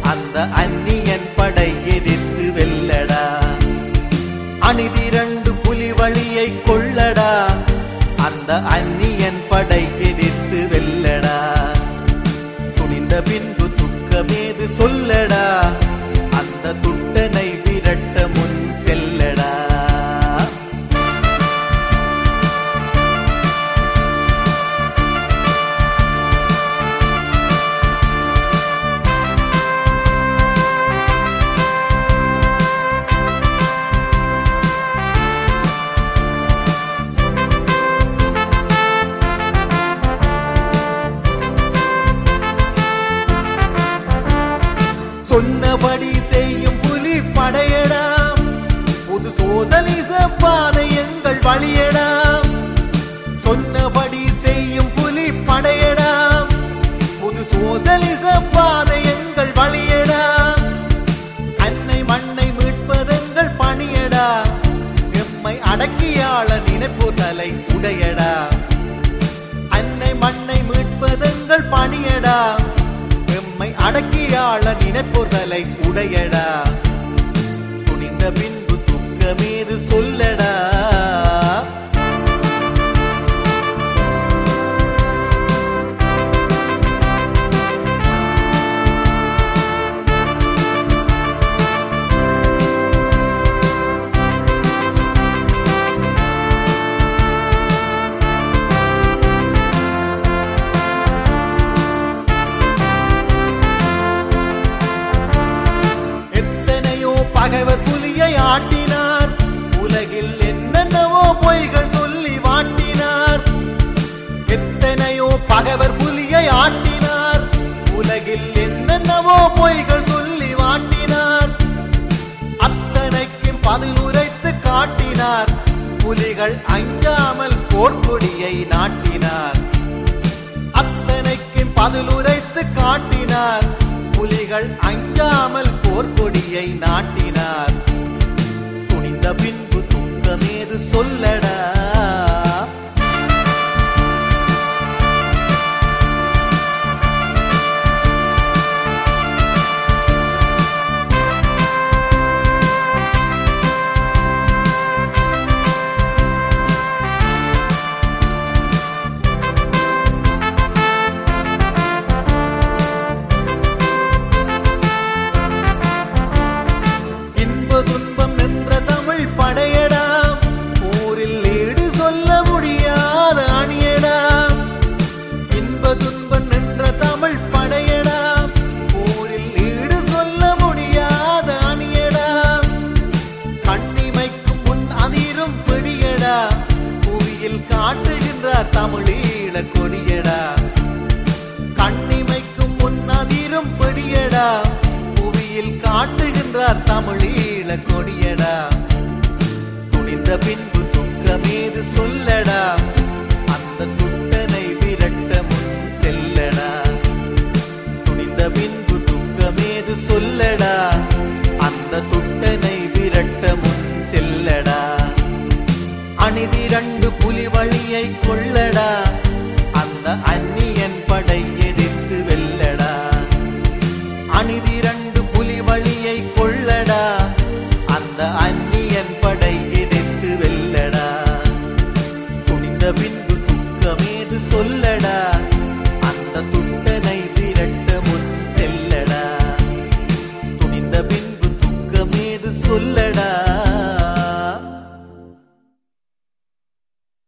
அந்த அந்நியன் படை எதிர்த்து வெல்லடா அணிதிரண்டு புலி வழியை கொள்ளடா அந்த அந்நியன் படை எதிர்த்து வெல்லடா துணிந்த பின்பு துக்கமேது சொல்லடா அந்த துட்டனை விரட்ட முன் செல்லடா சொன்னபடி செய்யும் புலி படையடா புது சோசலிச பாதை எங்கள் வழியடா சொன்னபடி செய்யும் புலி படையடா புது சோசலிச பாதை எங்கள் வழியடா அன்னை மண்ணை மீட்பதெங்கள் பணியடா எம்மை அடக்கியாள நினைப்பு தலை உடையடா அன்னை மண்ணை மீட்பதெங்கள் பணியடா எம்மை அடக்கியாள நினைப்பொருளை உடையடா துணிந்த பின்பு துக்கமேது சொல்லடா எத்தனையோ பகைவர் புலியை ஆட்டினார் உலகில் என்னென்னவோ பொய்கள் சொல்லி வாட்டினார் எத்தனையோ பகைவர் புலியை ஆட்டினார் உலகில் என்னென்னவோ பொய்கள் சொல்லி வாட்டினார் அத்தனைக்கும் பதிலுரைத்து காட்டினார் புலிகள் அஞ்சாமல் போர்க்கொடியை நாட்டினார் அத்தனைக்கும் பதிலுரைத்து காட்டினார் புலிகள் அஞ்சாமல் போர்க்கொடியை நாட்டினார் துணிந்த பின்பு துக்கமேது சொல்லடா இன்ப துன்பம் நின்ற தமிழ் படையடா ஊரில் ஈடு சொல்ல முடியாத அணியடா இன்ப துன்பம் நின்ற தமிழ் படையடா ஊரில் ஈடு சொல்ல முடியாத அணியடா கண்ணிமைக்கும் முன் அதிரும் பிடியடா புவியில் காட்டுகின்றார் தமிழீழ கொடியடா கண்ணிமைக்கும் முன் அதிரும் பிடியடா புவியில் காட்டுகின்றார் தமிழீழ கொடியடா துணிந்த பின்பு துக்கமேது சொல்லடா அந்த துட்டனை விரட்ட முன் செல்லடா துணிந்த பின்பு துக்கமேது சொல்லடா அந்த துட்டனை விரட்ட முன் செல்லடா அணிதிரண்டு புலி வழியை கொள்ளடா அந்த அந்நியன் படை எதிர்த்து வெல்லடா அணிதிரண்டு புலி வழியை கொள்ளடா அந்த அந்நியன் படை எதிர்த்து வெல்லடா துணிந்த பின்பு துக்கமேது சொல்லடா